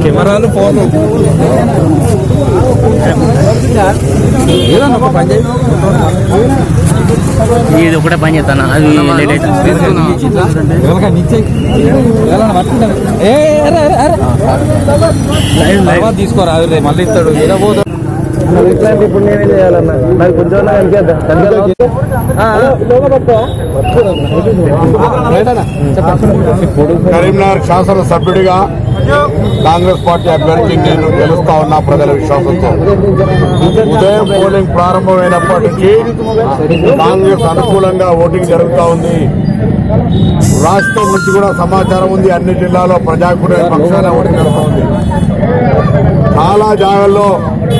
కెమెరాలు ఫోన్ ఏదన్నా ఒక పని చేయి ఇది ఒకటే పని చేస్తాను అది లేట్ అవుతుంది ఎవరికైనా ఇచ్చేయి ఎవరైనా పట్టుకుంటారు ఏ అరే అరే అరే తర్వాత తీసుకోరా అది రేపు మళ్ళీ ఇస్తాడు ఏదో పోతాడు ఇట్లాంటి ఇప్పుడు నేనేం చేయాలన్నా నాకు కొంచెం కరీంనగర్ శాసన సభ్యుడిగా కాంగ్రెస్ పార్టీ అభ్యర్థి నేను గెలుస్తా ఉన్నా ప్రజల విశ్వాసంతో ఉదయం పోలింగ్ ప్రారంభమైనప్పటి నుంచి కాంగ్రెస్ అనుకూలంగా ఓటింగ్ జరుగుతూ ఉంది రాష్ట్రం నుంచి కూడా సమాచారం ఉంది అన్ని జిల్లాలో ప్రజాకూట పక్షాన ఓటింగ్ జరుగుతూ ఉంది చాలా జాగాల్లో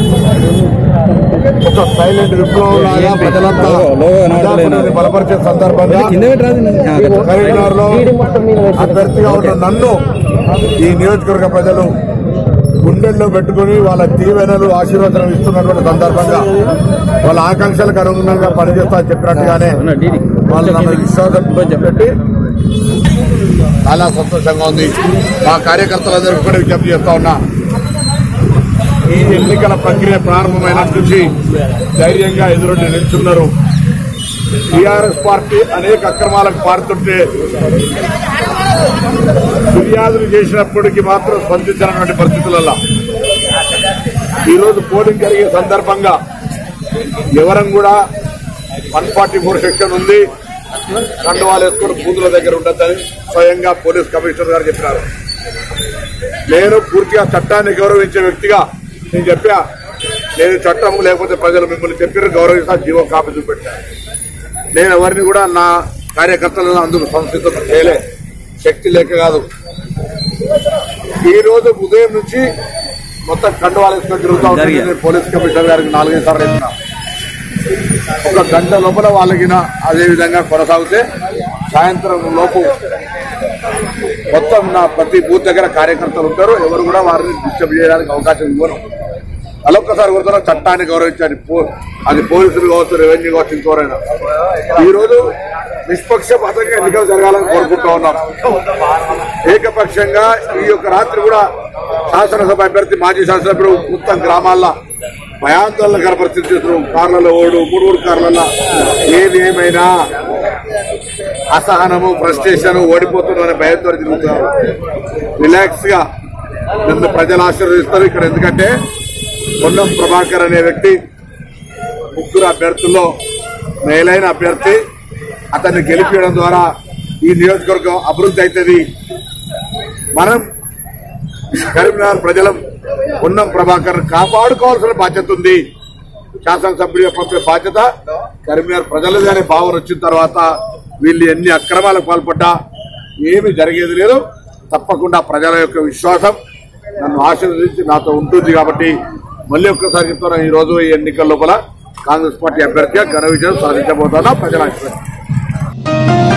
ఒక సైలెంట్ విప్లవం లాగా ప్రజలంతా ప్రజాకూటమిని బలపరిచే సందర్భంగా కింద పెట్టరాదు కరీంనగర్ లో అభ్యర్థిగా ఉన్న నన్ను ఈ నియోజకవర్గ ప్రజలు గుండెల్లో పెట్టుకుని వాళ్ళ దీవెనలు ఆశీర్వచనం ఇస్తున్నటువంటి సందర్భంగా వాళ్ళ ఆకాంక్షలకు అనుగుణంగా పనిచేస్తా చెప్పినట్టుగానే వాళ్ళు నన్ను విశ్వాసం చెప్పి చాలా సంతోషంగా ఉంది మా కార్యకర్తలందరూ కూడా విజ్ఞప్తి చేస్తా ఉన్నా ఈ ఎన్నికల ప్రక్రియ ప్రారంభమైనట్టు నుంచి ధైర్యంగా ఎదురొడ్డి నిల్చున్నారు టీఆర్ఎస్ పార్టీ అనేక అక్రమాలకు పారుతుంటే ఫిర్యాదులు చేసినప్పటికీ మాత్రం స్పందించినటువంటి పరిస్థితులలో ఈరోజు పోలింగ్ జరిగే సందర్భంగా ఎవరం కూడా వన్ ఫార్టీ ఫోర్ సెక్షన్ ఉంది కండువాలు వేసుకుని బూతుల దగ్గర ఉండద్దని స్వయంగా పోలీస్ కమిషనర్ గారు చెప్పినారు నేను పూర్తిగా చట్టాన్ని గౌరవించే వ్యక్తిగా నేను చెప్పా నేను చట్టం లేకపోతే ప్రజలు మిమ్మల్ని చెప్పిన గౌరవిస్తా జీవో కాపీ చూపెట్టాను నేను ఎవరిని కూడా నా కార్యకర్తలను అందుకు సంసిద్ధం చేయలే శక్తి లేక కాదు ఈ రోజు ఉదయం నుంచి మొత్తం కండువాలు వేసుకొని తిరుగుతూ ఉంటుంది నేను పోలీస్ కమిషనర్ గారికి నాలుగైదు సార్లు చెప్పిన ఒక గంట లోపల వాళ్ళకి అదే విధంగా కొనసాగితే సాయంత్రం లోపు మొత్తం నా ప్రతి బూత్ దగ్గర కార్యకర్తలు ఉంటారు ఎవరు కూడా వారిని డిస్టర్బ్ చేయడానికి అవకాశం ఇవ్వరు అలొక్కసారి కొడుతున్నా చట్టాన్ని గౌరవించాలి పో- అది పోలీసులు కావచ్చు రెవెన్యూ కావచ్చు ఇంకోరైనా ఈ రోజు నిష్పక్షపాతంగా ఎన్నికలు జరగాలని కోరుకుంటా ఉన్నాం ఏకపక్షంగా ఈ యొక్క రాత్రి కూడా శాసనసభ అభ్యర్థి మాజీ శాసనసభ్యుడు మొత్తం గ్రామాల్లో భయాందోళనకర పరిస్థితి చేస్తున్నారు కార్లలో ఓడు మూడు మూడు కార్లలో ఏది ఏమైనా అసహనము ఫ్రస్ట్రేషన్ ఓడిపోతున్నారనే భయంతో తిరుగుతున్నారు రిలాక్స్ గా నన్ను ప్రజలు ఆశీర్వదిస్తారు ఇక్కడ ఎందుకంటే పొన్నం ప్రభాకర్ అనే వ్యక్తి ముగ్గురు అభ్యర్థుల్లో మేలైన అభ్యర్థి అతన్ని గెలిపించడం ద్వారా ఈ నియోజకవర్గం అభివృద్ధి అవుతుంది మనం కరీంనగర్ ప్రజల పొన్నం ప్రభాకర్ కాపాడుకోవాల్సిన బాధ్యత ఉంది శాసనసభ్యుడిగా పంపే బాధ్యత కరీంనగర్ ప్రజలది అనే భావన వచ్చిన తర్వాత వీళ్ళు ఎన్ని అక్రమాలకు పాల్పడ్డా ఏమీ జరిగేది లేదు తప్పకుండా ప్రజల యొక్క విశ్వాసం నన్ను ఆశీర్వదించి నాతో ఉంటుంది కాబట్టి మళ్ళీ ఒక్కసారి చెప్తాను ఈ రోజు ఈ ఎన్నికల లోపల కాంగ్రెస్ పార్టీ అభ్యర్థిగా ఘన విజయం సాధించబోతున్నా ప్రజల ఆశీర్వాదం